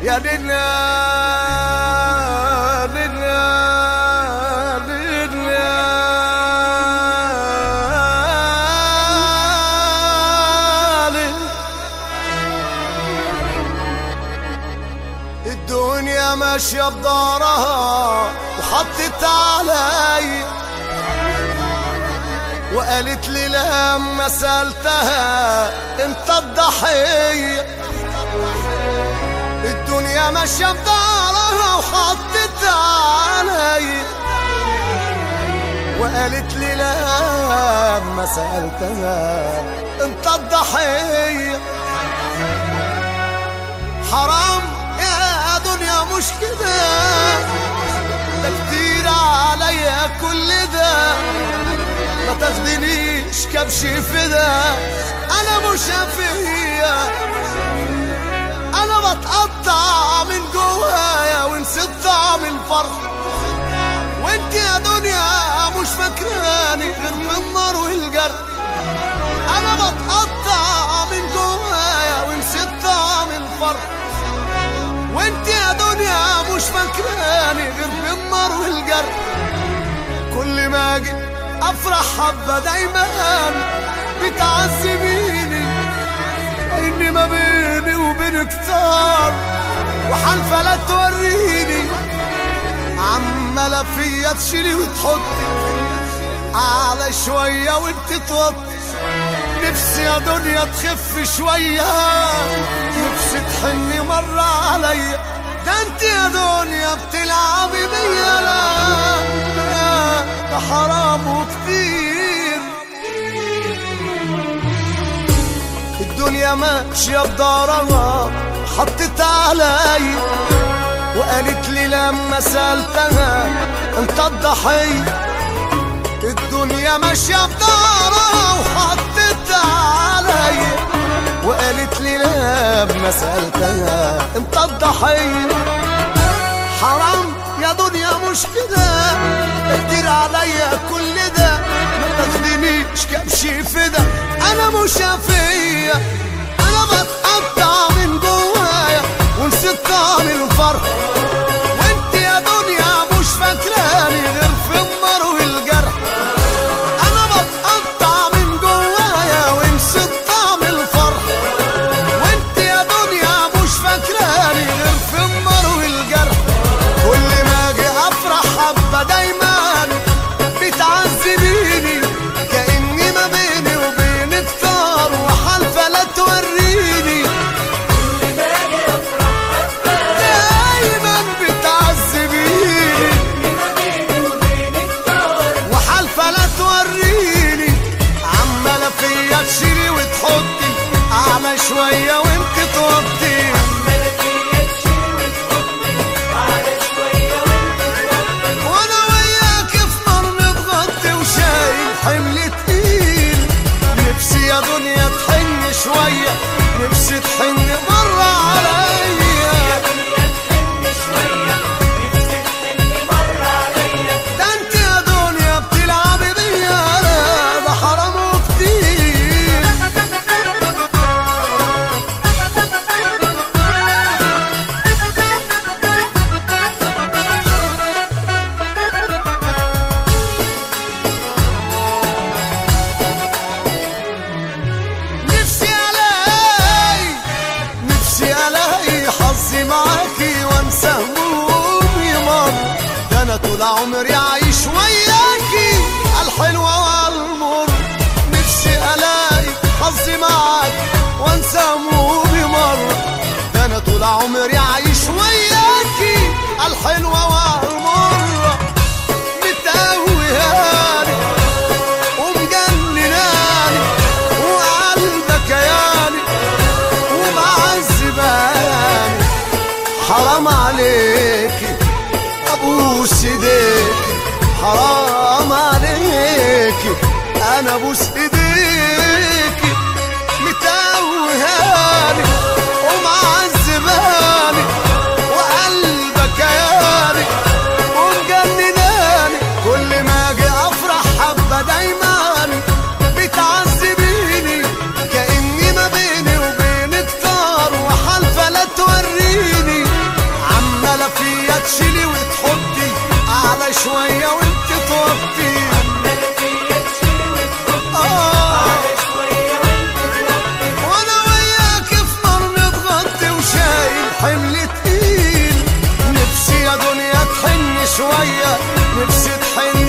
يا ليلى ليلى ليلى الدنيا ماشية بدارها وحطت علي وقالت لي لما سألتها انت الضحية الدنيا ماشية بدارها وحطت علي وقالت لي لما سألتها انت الضحية حرام يا دنيا مش كده ده كتير عليا كل ده ما تاخدنيش كبش فدا انا مش فيا انا بتقطع من جوايا ونسيت طعم الفرح وانت يا دنيا مش فاكراني غير من النار والجرح انا بتقطع من جوايا ونسيت طعم الفرح وانت يا دنيا مش فاكراني غير في النار والجرح كل ما اجي افرح حبه دايما بتعذبيني اني ما بيني وبينك طار وحالفه لا توريني عماله فيا تشيلي وتحطي على شويه وانت توطي نفسي يا دنيا تخف شوية نفسي تحني مرة عليا ده انت يا دنيا بتلعبي بيا لا لا، ده حرام وكتير الدنيا ماشية بدارها حطت علي وقالت لي لما سألتها انت الضحيه الدنيا ماشية بدارها وحطت علي وقالت لي لما سألتها انت الضحية حرام يا دنيا مش كده كتير عليا كل ده ما تاخدنيش كبشي فدا انا مش فيا انا بتقطع من جوايا ونسيت طعم الفرح وانت يا دنيا مش فاكراني غير في النار والجرح انا بتقطع من جوايا ونسيت طعم الفرح وانت يا دنيا مش فاكراني غير في النار والجرح كل ما اجي افرح حبه دايما بتعذبيني كاني ما بيني وبينك طار وحالفه لا توريني دايما بتعذبيني وحالفه لا توريني عماله فيا تشيلي وتحطي اعلى شويه وانت توطي وانا وياك في نار متغطي وشايل حمل تقيل نفسي يا دنيا تحن شويه نفسي تحن مره عليا ده انت يا دنيا بتلعبي بيا لا ده حرام وكتير نفسي الاقي نفسي الاقي حظي معاكي وانسى همومي مرة ده انا طول عمري عايش وياكي الحلوة والمر نفسي الاقي حظي معاكي وانسى همومي مرة ده انا طول عمري عايش وياكي الحلوة والمرة متقوياني ومجنناني وقلبك ياني ومعذباني حرام عليكي ابوس ايديكي حرام عليكي انا ابوس ايديكي متوهاني ومعذباني وقلبك ياني ومجنناني كل ما اجي افرح حبه دايما بتعذبيني كاني ما بيني وبينك طار وحالفه لا توريني شوية نفسي تحن